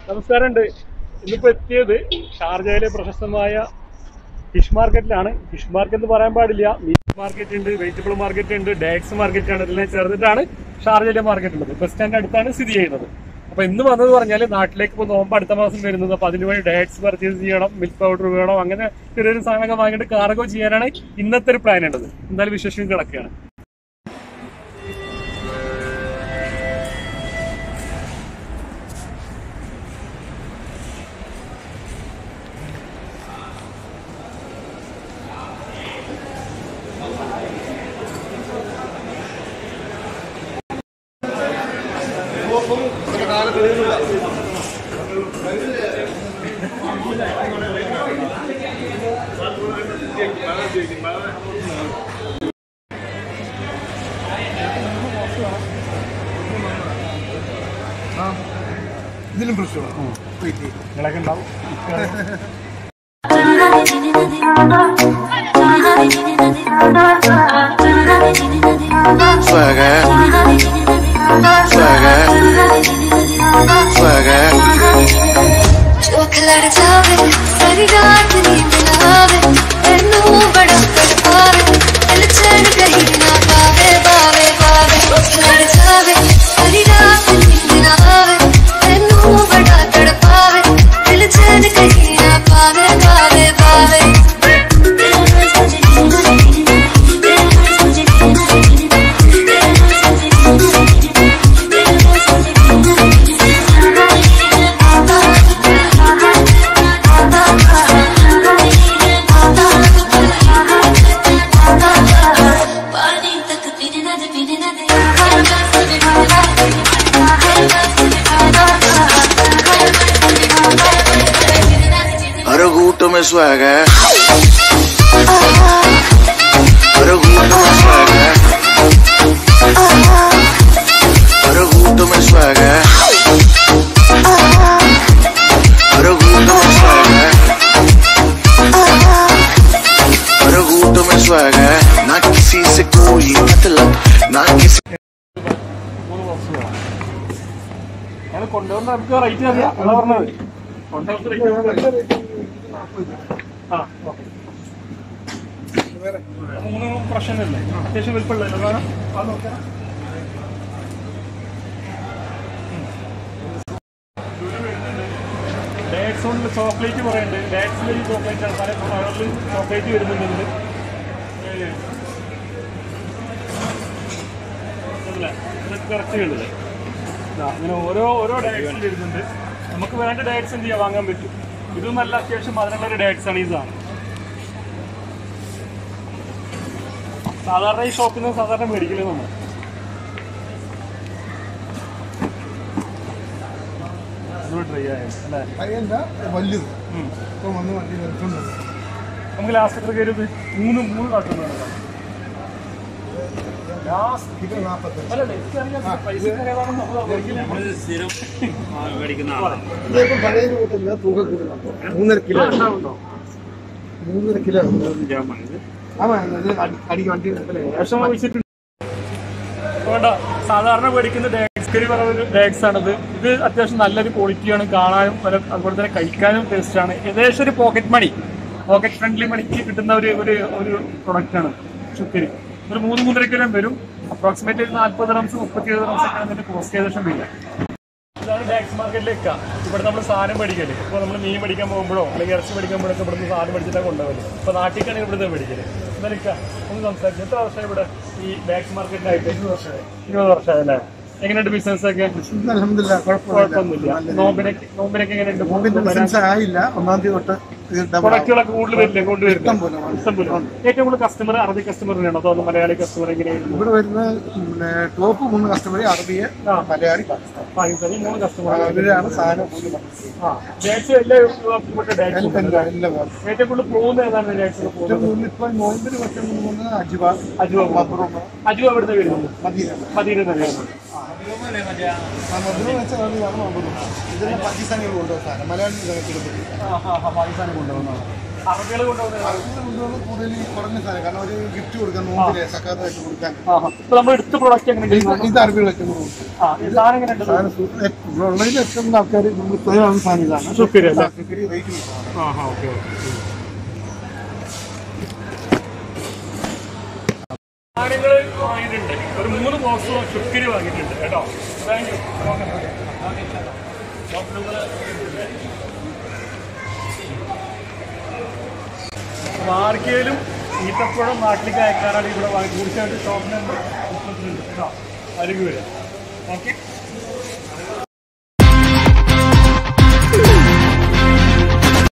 നമസ്കാരമുണ്ട് ഇന്നിപ്പോ എത്തിയത് ഷാർജയിലെ പ്രശസ്തമായ ഫിഷ് മാർക്കറ്റിലാണ് ഫിഷ് മാർക്കറ്റ് എന്ന് പറയാൻ പാടില്ല മീറ്റ് മാർക്കറ്റ് ഉണ്ട് വെജിറ്റബിൾ മാർക്കറ്റ് ഉണ്ട് ഡേറ്റ്സ് മാർക്കറ്റ് ആണ് ഇതെല്ലാം ചേർന്നിട്ടാണ് ഷാർജയിലെ മാർക്കറ്റ് ഉള്ളത് ബസ് സ്റ്റാൻഡ് അടുത്താണ് സ്ഥിതി ചെയ്യുന്നത് അപ്പൊ ഇന്ന് വന്നത് പറഞ്ഞാൽ നാട്ടിലേക്ക് ഇപ്പോൾ നോമ്പ് അടുത്ത മാസം വരുന്നത് അപ്പൊ അതിന് വേണ്ടി ഡേറ്റ്സ് പർച്ചേസ് ചെയ്യണം മിൽക്ക് പൗഡർ വേണം അങ്ങനെ ചെറിയൊരു സാധനങ്ങൾ വാങ്ങിയിട്ട് കാർഗോ ചെയ്യാനാണ് ഇന്നത്തെ ഒരു പ്ലാൻ ഉള്ളത് എന്തായാലും വിശേഷം കിടക്കുകയാണ് ഇതിലും പ്രശ്നമാണ് നിങ്ങളൊക്കെ ഉണ്ടാവും Swagger, swagger, swagger. जो खिलाड़ जावे सारी रात नींद न आवे तेनू बड़ा तड़पावे दिल चैन कहीं ना पावे पावे पावे जो खिलाड़ जावे सारी रात नींद न आवे तेनू बड़ा तड़पावे दिल चैन कहीं ना पावे पावे पावे पानी तक पीने न दे पीने न दे हर घूट में swagger. हर घूट में swagger. हर घूट में swagger. हर घूट में swagger. हर घूट में swagger. ना किसी से कोई मतलब ना किसी മൂന്ന് ബോക്സ് വേണം ഞങ്ങൾ കൊണ്ടുവന്ന നമുക്ക് റേറ്റ് അറിയാം അതാ പറഞ്ഞത് കൊണ്ടുവന്ന റേറ്റ് ആ ഓക്കെ മൂന്ന് പ്രശ്നമില്ലേ അത്യാവശ്യം വലിപ്പമുള്ളല്ലോ കാരണം അത് നോക്കാം ഡേറ്റ്സ് കൊണ്ട് ചോക്ലേറ്റ് പറയുന്നുണ്ട് ഡേറ്റ്സിൽ ചോക്ലേറ്റ് ആണ് പല കളറിൽ ചോക്ലേറ്റ് വരുന്നുണ്ട് ഇതില്. ഇല്ല, ഇതൊക്കെ കറക്റ്റ് കണ്ടത് അങ്ങനെ ഓരോ ഓരോ ഡയറ്റ്സ് വരുന്നുണ്ട് നമുക്ക് വേണ്ട ഡയറ്റ്സ് എന്ത് ചെയ്യാൻ വാങ്ങാൻ പറ്റും ഇതും നല്ല അത്യാവശ്യം മധുരമുള്ള ഒരു ഡയറ്റ്സ് ആണ് ഈ സാധനം സാധാരണ ഈ ഷോപ്പിൽ നിന്ന് സാധാരണ മേടിക്കില്ല നമ്മൾ ട്രൈ ആയത് അല്ലേ പയ്യന്റെ വലുത് ഉം. ഇപ്പൊ വന്ന് വണ്ടി നിർത്തുന്നത് നമുക്ക് ലാസ്റ്റ് എത്ര കയറി മൂന്ന് മൂന്ന് കാട്ടുന്നു ലാസ്റ്റ് ഇത് നാപ്പത്തഞ്ച് അല്ലല്ല എനിക്കറിയാം പൈസ കയറാണെന്ന് നമ്മൾ അറിയില്ല. ഇതിപ്പോ പഴയ കൂട്ടില്ല തൂക്കം കൂടുന്നുണ്ടോ മൂന്നര കിലോ ആ, ഉണ്ടാവുണ്ടോ? മൂന്നര കിലോ ആമാ ഇത് അടി- അടിക്ക് വണ്ടി നിർത്തലേ വിഷം വഹിച്ചിട്ടുണ്ട് വേണ്ട സാധാരണ മേടിക്കുന്ന ഡാക്സ്കരി പറയുന്ന ഡാക്സ് ആണിത് ഇത് അത്യാവശ്യം നല്ലൊരു ക്വാളിറ്റിയാണ് കാണാനും പല അതുപോലെ തന്നെ കഴിക്കാനും ടേസ്റ്റ് ആണ് ഏകദേശം ഒരു പോക്കറ്റ് മണി പോക്കറ്റ് ഫ്രണ്ട്ലി മണിക്ക് കിട്ടുന്ന ഒരു ഒരു ഒരു പ്രൊഡക്റ്റ് ആണ് ചുക്കരി ഒരു മൂന്ന് മൂന്നര കിലോ വരും അപ്രോക്സിമേറ്റ് ഒരു നാൽപ്പത് റംസ് മുപ്പത്തി ഏഴ് റംസ് ഒക്കെയാണ് ഇതിന്റെ കോസ്റ്റ് ഏകദേശം വരിക ഇതാണ് ഡാക്സ് മാർക്കറ്റിലേക്ക് ഇവിടെ നമ്മൾ സാധനം മേടിക്കല് ഇപ്പോൾ നമ്മൾ മീൻ മേടിക്കാൻ പോകുമ്പോഴോ അല്ലെങ്കിൽ ഇറച്ചി മേടിക്കാൻ ഒക്കെ ഇവിടുന്ന് സാധനം മേടിച്ചിട്ടാണ് കൊണ്ടുപോകല് ഇപ്പോൾ നാട്ടിലേക്കാണെങ്കിൽ ഇവിടുന്ന് മേടിക്കല് എന്നാലിക്ക ഒന്ന് സംസാരിച്ചു എത്ര വർഷമായി ഇവിടെ ഈ ഡാക്സ് മാർക്കറ്റിലായിട്ട് ഇരുപത് വർഷമായി ഇരുപത് വർഷമായല്ലേ എങ്ങനെയുണ്ട് ബിസിനസ് ഒക്കെ അലഹമില്ല കുഴപ്പമൊന്നുമില്ല നോമ്പിനൊക്കെ നോമ്പിനൊക്കെ എങ്ങനെയുണ്ട് നോമ്പിന്റെ ബിസിനസ് ആയില്ല ഒന്നാം തീയതി തൊട്ട് ഇത് double ആവും. പ്രൊഡക്റ്റുകളൊക്കെ കൂടുതൽ വരില്ലേ കൊണ്ടുവരില്ല ഇഷ്ടം പോലെ വന്നു. ഇഷ്ടം പോലെ ഏറ്റവും കൂടുതൽ കസ്റ്റമർ അറബി കസ്റ്റമറിനാണോ അതോ മലയാളി കസ്റ്റമർ എങ്ങനെയായിരുന്നു ഇവിടെ വരുന്ന പിന്നെ ടോപ്പ് മൂന്ന് കസ്റ്റമർ അറബിയ ആ. മലയാളി പാകിസ്ഥാൻ പാകിസ്ഥാനി മൂന്ന് കസ്റ്റമർ അവരാണ് സാധനം കൂടുതൽ പർച്ചേസ് ആ ഡാറ്റ്സ് എല്ലാ ഇവിടെ ഡാറ്റ്സ് ചെയ്യുന്നത്. എല്ലാം എല്ലാം വേണം. ഏറ്റവും കൂടുതൽ പോകുന്ന ഏതാണ് ഡാറ്റ്സ് ഏറ്റവും പോകുന്നത് കൂടുതൽ ഇപ്പൊ നോമ്പിന് കുറച്ച് പോകുന്നത് അജുബ അജുവ മബ്രൂമ അജുവ എവിടുന്ന് വരുന്നത് മദീന മദീന തന്നെയാണ് ആ മബ്രൂമ വെച്ചാൽ അതാണ് മബ്രൂമ ഇതെല്ലാം പാകിസ്ഥാനികൾ കൊണ്ടുപോകുന്ന സാധനം മലയാളി കിടക്കുന്നത് പാകിസ്ഥാനിൽ കൊണ്ടുവന്നതാണ് അറബികൾ കൊണ്ടുപോകുന്നത് കൂടുതൽ കുറഞ്ഞ സാധനം കാരണം ഒരു ഗിഫ്റ്റ് കൊടുക്കാൻ നോമ്പിലെ സക്കാത്തായിട്ട് കൊടുക്കാൻ ആഹാ ഇപ്പൊ നമ്മൾ എടുത്ത പ്രൊഡക്റ്റ് എങ്ങനെ ഇത് ചെയ്യുന്നത് ഇത് അറബികളൊക്കെ കൊടുക്കും ആ ഈ സാധനം എങ്ങനെ ഉണ്ട് സാധനം സു- ഏറ്റവും ഉള്ളതിൽ ഏറ്റവും ആൾക്കാർ നമ്മൾ സ്വയമാണ് സാധനം ഇതാണ് സുക്കരി അല്ലേ സുക്കരി റേറ്റ് കൊടുക്കണം ആഹാ ഓക്കെ ഓക്കെ സാധനങ്ങൾ വാങ്ങിയിട്ടുണ്ട് ഒരു മൂന്ന് ബോക്സ് ചുക്കിരി വാങ്ങിയിട്ടുണ്ട് കേട്ടോ താങ്ക് യു ആർക്കെങ്കിലും ഈത്തപ്പഴം നാട്ടിലേക്ക് അയക്കാനാണ് ഇവിടെ വാങ്ങി തീർച്ചയായിട്ടും ഷോപ്പ് നമ്പർ മുപ്പത്തിരണ്ട് കേട്ടോ അരികു വരാം ഓക്കെ